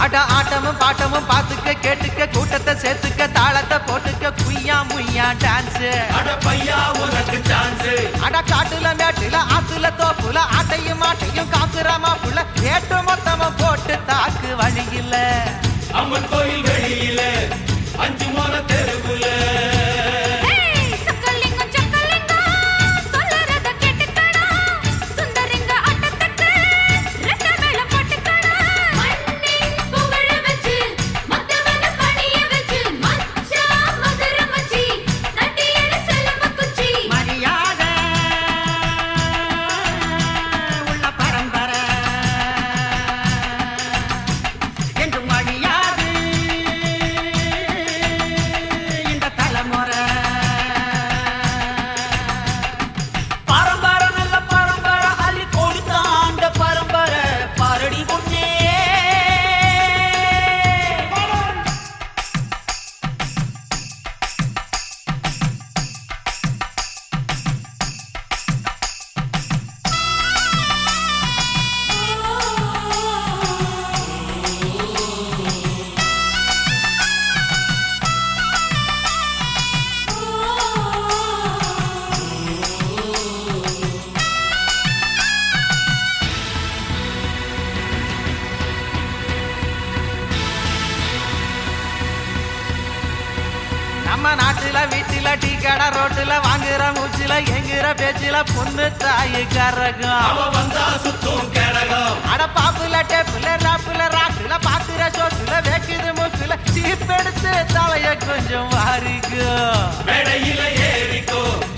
அட ஆட்டமும் பாட்டமும் பார்த்துக்க கேட்டுக்க கூட்டத்தை சேர்த்துக்க தாளத்தை போட்டுக்க குய்யா முய்யா டான்ஸ் அட பையா உனக்கு சான்ஸ் அட காட்டுல மேட்டுல ஆத்துல தோப்புல ஆட்டையும் மாட்டையும் காக்குறாமா புள்ள ஏட்டு மொத்தமும் போட்டு தாக்கு வழி இல்ல அம்மன் கோயில் வெளியில அஞ்சு மோன தெருவுல ஏய் சொக்கலிங்கம் சொக்கலிங்கம் சொல்லறத கேட்டுக்கடா சுந்தரிங்க ஆட்டத்துக்கு ரெட்ட மேளம் போட்டுக்கடா மண்ணின் புகழ வச்சு மத்தவன பணிய வச்சு மச்சா மதுர மச்சி நட்டியட செல்லம குச்சி மரியாதை உள்ள பரம்பரை என்றும் அழியாது இந்த தலைமுறை பரம்பரை நல்ல பரம்பரை அள்ளி கொடுத்தாண்ட பரம்பரை பாரடி பொண்ணே நம்ம நாட்டுல வீட்டுல டீ கடை ரோட்டுல வாங்குற மூச்சுல எங்குற பேச்சுல பொண்ணு தாயு கரகம் அவ வந்தா சுத்தும் கேரகம் அட பாப்புல டேப்புல ராப்புல ராக்குல பாக்குற சோட்டுல வேக்குது மூக்குல சீப் எடுத்து தலைய கொஞ்சம் வாரிக்கும் மேடையில ஏறிக்கோ